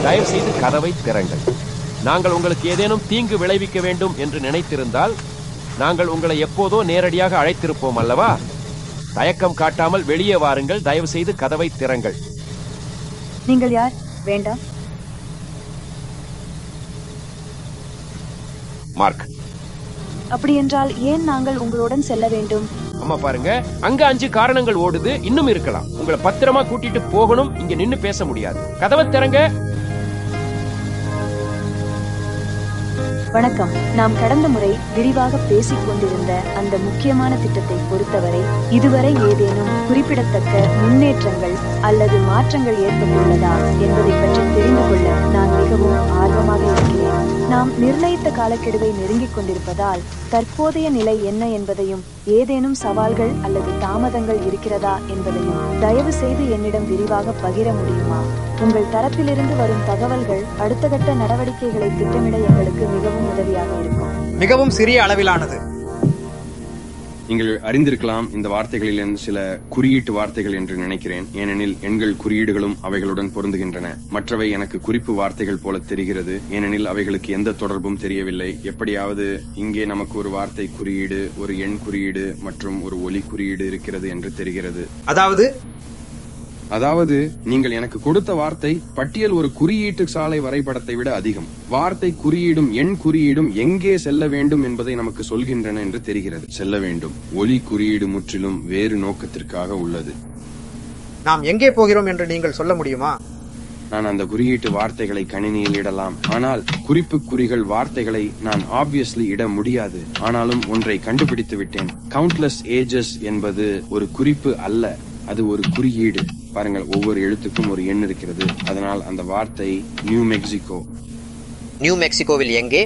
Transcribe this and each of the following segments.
தயவு செய்து கதவை திறங்கள் நாங்கள் உங்களுக்கு ஏதேனும் தீங்கு விளைவிக்க வேண்டும் என்று நினைத்திருந்தால் நாங்கள் உங்களை எப்போதோ நேரடியாக அழைத்திருப்போம் அல்லவா தயக்கம் காட்டாமல் வெளியே வாருங்கள் தயவு செய்து கதவை திறங்கள் நீங்கள் யார் வேண்டாம் மார்க் அப்படியென்றால் ஏன் நாங்கள் உங்களுடன் செல்ல வேண்டும் அம்மா பாருங்க அங்க அஞ்சு காரணங்கள் ஓடுது இன்னும் இருக்கலாம் உங்களை பத்திரமா கூட்டிட்டு போகணும் இங்க நின்னு பேச முடியாது கதவை திறங்க வணக்கம் நாம் கடந்த முறை விரிவாக பேசிக் கொண்டிருந்த அந்த முக்கியமான திட்டத்தை பொறுத்தவரை இதுவரை ஏதேனும் குறிப்பிடத்தக்க முன்னேற்றங்கள் அல்லது மாற்றங்கள் ஏற்பட்டுள்ளதா என்பதை பற்றி தெரிந்து கொள்ள நான் மிகவும் ஆர்வமாக இருக்கிறேன் நாம் நிர்ணயித்த காலக்கெடுவை நெருங்கிக் கொண்டிருப்பதால் தற்போதைய நிலை என்ன என்பதையும் ஏதேனும் சவால்கள் அல்லது தாமதங்கள் இருக்கிறதா என்பதையும் தயவு செய்து என்னிடம் விரிவாக பகிர முடியுமா உங்கள் தரப்பிலிருந்து வரும் தகவல்கள் அடுத்த கட்ட நடவடிக்கைகளை திட்டமிட எங்களுக்கு மிகவும் உதவியாக இருக்கும் மிகவும் சிறிய அளவிலானது நீங்கள் அறிந்திருக்கலாம் இந்த வார்த்தைகளில் சில குறியீட்டு வார்த்தைகள் என்று நினைக்கிறேன் ஏனெனில் எண்கள் குறியீடுகளும் அவைகளுடன் பொருந்துகின்றன மற்றவை எனக்கு குறிப்பு வார்த்தைகள் போல தெரிகிறது ஏனெனில் அவைகளுக்கு எந்த தொடர்பும் தெரியவில்லை எப்படியாவது இங்கே நமக்கு ஒரு வார்த்தை குறியீடு ஒரு எண் குறியீடு மற்றும் ஒரு ஒலி குறியீடு இருக்கிறது என்று தெரிகிறது அதாவது அதாவது நீங்கள் எனக்கு கொடுத்த வார்த்தை பட்டியல் ஒரு குறியீட்டு சாலை வரைபடத்தை விட அதிகம் வார்த்தை குறியீடும் எண் குறியீடும் எங்கே செல்ல வேண்டும் என்பதை நமக்கு சொல்கின்றன என்று தெரிகிறது செல்ல வேண்டும் ஒலி குறியீடு முற்றிலும் வேறு நோக்கத்திற்காக உள்ளது நாம் எங்கே போகிறோம் என்று நீங்கள் சொல்ல முடியுமா நான் அந்த குறியீட்டு வார்த்தைகளை கணினியில் இடலாம் ஆனால் குறிப்பு குறிகள் வார்த்தைகளை நான் ஆப்வியஸ்லி இட முடியாது ஆனாலும் ஒன்றை கண்டுபிடித்து விட்டேன் கவுண்ட்லெஸ் ஏஜஸ் என்பது ஒரு குறிப்பு அல்ல அது ஒரு குறியீடு பாருங்கள் ஒவ்வொரு எழுத்துக்கும் ஒரு எண் இருக்கிறது அதனால் அந்த வார்த்தை நியூ மெக்சிகோ நியூ மெக்சிகோவில் எங்கே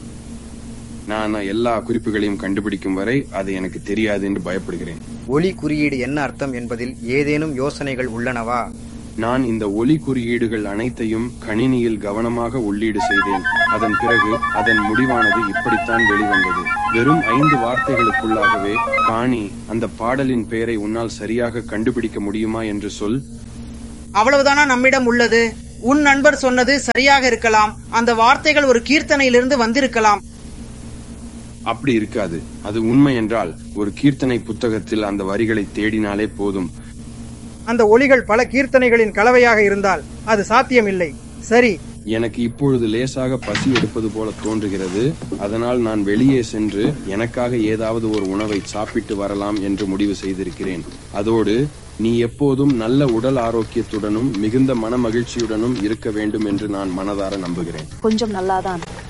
நான் எல்லா குறிப்புகளையும் கண்டுபிடிக்கும் வரை அது எனக்கு தெரியாது என்று பயப்படுகிறேன் ஒலி குறியீடு என்ன அர்த்தம் என்பதில் ஏதேனும் யோசனைகள் உள்ளனவா நான் இந்த ஒலி குறியீடுகள் அனைத்தையும் கணினியில் கவனமாக உள்ளீடு செய்தேன் அதன் பிறகு அதன் முடிவானது இப்படித்தான் வெளிவந்தது வெறும் ஐந்து வார்த்தைகளுக்குள்ளாகவே காணி அந்த பாடலின் பெயரை உன்னால் சரியாக கண்டுபிடிக்க முடியுமா என்று சொல் அவ்வளவுதானா நம்மிடம் உள்ளது உன் நண்பர் சொன்னது சரியாக இருக்கலாம் அந்த வார்த்தைகள் ஒரு கீர்த்தனையிலிருந்து வந்திருக்கலாம் அப்படி இருக்காது அது உண்மை என்றால் ஒரு கீர்த்தனை புத்தகத்தில் அந்த வரிகளை தேடினாலே போதும் அந்த ஒலிகள் பல கீர்த்தனைகளின் கலவையாக இருந்தால் அது சாத்தியமில்லை சரி எனக்கு இப்பொழுது லேசாக பசி எடுப்பது போல தோன்றுகிறது அதனால் நான் வெளியே சென்று எனக்காக ஏதாவது ஒரு உணவை சாப்பிட்டு வரலாம் என்று முடிவு செய்திருக்கிறேன் அதோடு நீ எப்போதும் நல்ல உடல் ஆரோக்கியத்துடனும் மிகுந்த மன மகிழ்ச்சியுடனும் இருக்க வேண்டும் என்று நான் மனதார நம்புகிறேன் கொஞ்சம் நல்லாதான்